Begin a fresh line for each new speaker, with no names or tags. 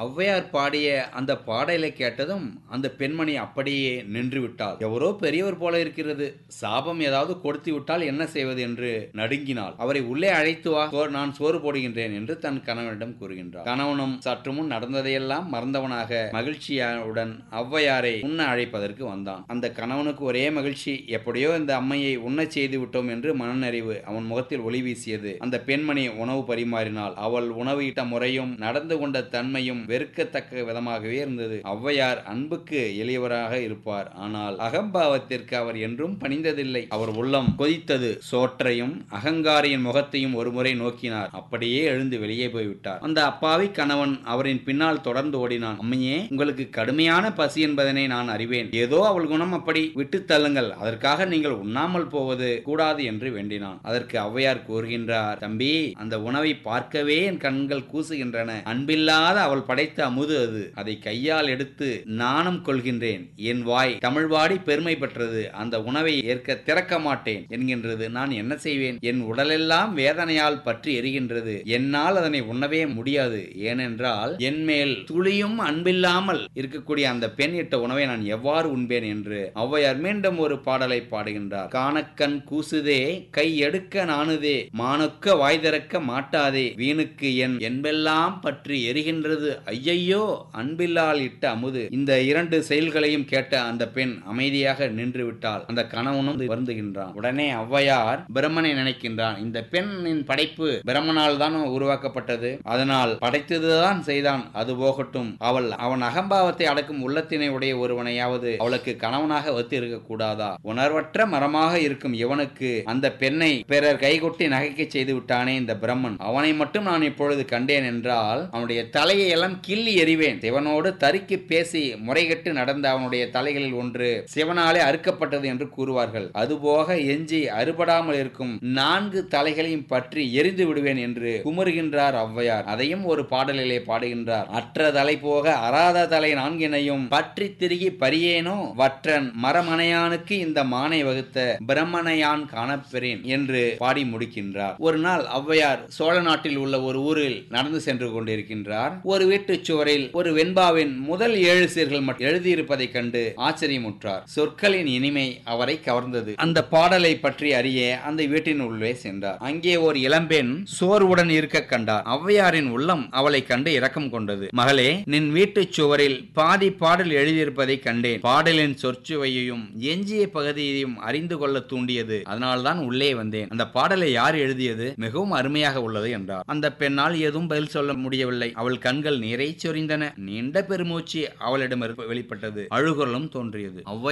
ஔவையார் பாடிய அந்த பாடலை கேட்டதும் அந்த பெண்மணி அப்படியே நின்று விட்டாள் எவரோ பெரியவர் போல இருக்கிறது சாபம் ஏதாவது கொடுத்து விட்டால் என்ன செய்வது என்று நடுங்கினாள் அவரை உள்ளே அழைத்து வா சோ- நான் சோறு போடுகின்றேன் என்று தன் கணவனிடம் கூறுகின்றார் கணவனும் சற்று முன் நடந்ததையெல்லாம் மறந்தவனாக மகிழ்ச்சியுடன் ஔவையாரை உண்ண அழைப்பதற்கு வந்தான் அந்த கணவனுக்கு ஒரே மகிழ்ச்சி எப்படியோ இந்த அம்மையை உண்ணச் செய்து விட்டோம் என்று மனநறிவு அவன் முகத்தில் ஒளி வீசியது அந்த பெண்மணி உணவு பரிமாறினாள் அவள் உணவு இட்ட முறையும் நடந்து கொண்ட தன்மையும் வெறுக்கத்தக்க விதமாகவே இருந்தது ஔவையார் அன்புக்கு எளியவராக இருப்பார் ஆனால் அகம்பாவத்திற்கு அவர் என்றும் பணிந்ததில்லை அவர் உள்ளம் கொதித்தது சோற்றையும் அகங்காரியின் முகத்தையும் ஒருமுறை நோக்கினார் அப்படியே எழுந்து வெளியே போய்விட்டார் அந்த அப்பாவி கணவன் அவரின் பின்னால் தொடர்ந்து ஓடினான் அம்மையே உங்களுக்கு கடுமையான பசி என்பதனை நான் அறிவேன் ஏதோ அவள் குணம் அப்படி விட்டு தள்ளுங்கள் அதற்காக நீங்கள் உண்ணாமல் போவது கூடாது என்று வேண்டினான் அதற்கு ஔவையார் கூறுகின்றார் தம்பி அந்த உணவை பார்க்கவே என் கண்கள் கூசுகின்றன அன்பில்லாத அவள் படைத்த அமுது அது அதை கையால் எடுத்து நாணம் கொள்கின்றேன் என் வாய் தமிழ்வாடி பெருமை பெற்றது அந்த உணவை ஏற்க திறக்க மாட்டேன் என்கின்றது நான் என்ன செய்வேன் என் உடலெல்லாம் வேதனையால் பற்றி எரிகின்றது என்னால் அதனை உண்ணவே முடியாது ஏனென்றால் என் மேல் துளியும் அன்பில்லாமல் இருக்கக்கூடிய அந்த பெண் இட்ட உணவை நான் எவ்வாறு உண்பேன் என்று ஔவையார் மீண்டும் ஒரு பாடலை பாடுகின்றார் காணக்கண் கூசுதே கை எடுக்க நாணுதே மானுக்க வாய் திறக்க மாட்டாதே வீணுக்கு என் என்பெல்லாம் பற்றி எரிகின்றது ஐயையோ அன்பில்லால் இட்ட அமுது இந்த இரண்டு செயல்களையும் கேட்ட அந்த பெண் அமைதியாக நின்று விட்டாள் அந்த கணவனும் வருந்துகின்றான் உடனே ஔவையார் பிரம்மனை நினைக்கின்றான் இந்த பெண்ணின் படைப்பு பிரம்மனால் தான் உருவாக்கப்பட்டது அதனால் படைத்ததுதான் செய்தான் அது போகட்டும் அவள் அவன் அகம்பாவத்தை அடக்கும் உள்ளத்தினை உடைய ஒருவனையாவது அவளுக்கு கணவனாக வைத்து இருக்க கூடாதா உணர்வற்ற மரமாக இருக்கும் இவனுக்கு அந்த பெண்ணை பிறர் கைகொட்டி நகைக்க செய்து விட்டானே இந்த பிரம்மன் அவனை மட்டும் நான் இப்பொழுது கண்டேன் என்றால் அவனுடைய தலையை எல்லாம் கிள்ளி எறிவேன் சிவனோடு தறிக்கு பேசி முறைகெட்டு நடந்த அவனுடைய தலைகளில் ஒன்று சிவனாலே அறுக்கப்பட்டது என்று கூறுவார்கள் அதுபோக எஞ்சி அறுபடாமல் இருக்கும் நான்கு தலைகளையும் பற்றி எரிந்து விடுவேன் என்று குமுறுகின்றார் ஔவையார் அதையும் ஒரு பாடலிலே பாடுகின்றார் அற்ற தலை போக அறாத தலை நான்கினையும் பற்றி திருகி பரியேனோ வற்றன் மரமனையானுக்கு இந்த மானை வகுத்த பிரம்மனையான் காணப்பெறேன் என்று பாடி முடிக்கின்றார் ஒரு நாள் ஔவையார் சோழ நாட்டில் உள்ள ஒரு ஊரில் நடந்து சென்று கொண்டிருக்கின்றார் ஒரு வீட்டுச் சுவரில் ஒரு வெண்பாவின் முதல் ஏழு சீர்கள் மட்டும் எழுதியிருப்பதைக் கண்டு ஆச்சரியமுற்றார் சொற்களின் இனிமை அவரை கவர்ந்தது அந்த பாடலை பற்றி அறிய அந்த வீட்டின் உள்ளே சென்றார் அங்கே ஒரு இளம்பெண் சோர்வுடன் இருக்க கண்டார் ஔவையாரின் உள்ளம் அவளை கண்டு இரக்கம் கொண்டது மகளே நின் வீட்டுச் சுவரில் பாதி பாடல் எழுதியிருப்பதை கண்டேன் பாடலின் சொற்சுவையையும் எஞ்சிய பகுதியையும் அறிந்து கொள்ள தூண்டியது அதனால்தான் உள்ளே வந்தேன் அந்த பாடலை யார் எழுதியது மிகவும் அருமையாக உள்ளது என்றார் அந்த பெண்ணால் எதுவும் பதில் சொல்ல முடியவில்லை அவள் கண்கள் நீரை சொரிந்தன நீண்ட பெருமூச்சு அவளிடம் வெளிப்பட்டது அழுகுரலும் தோன்றியது ஔவை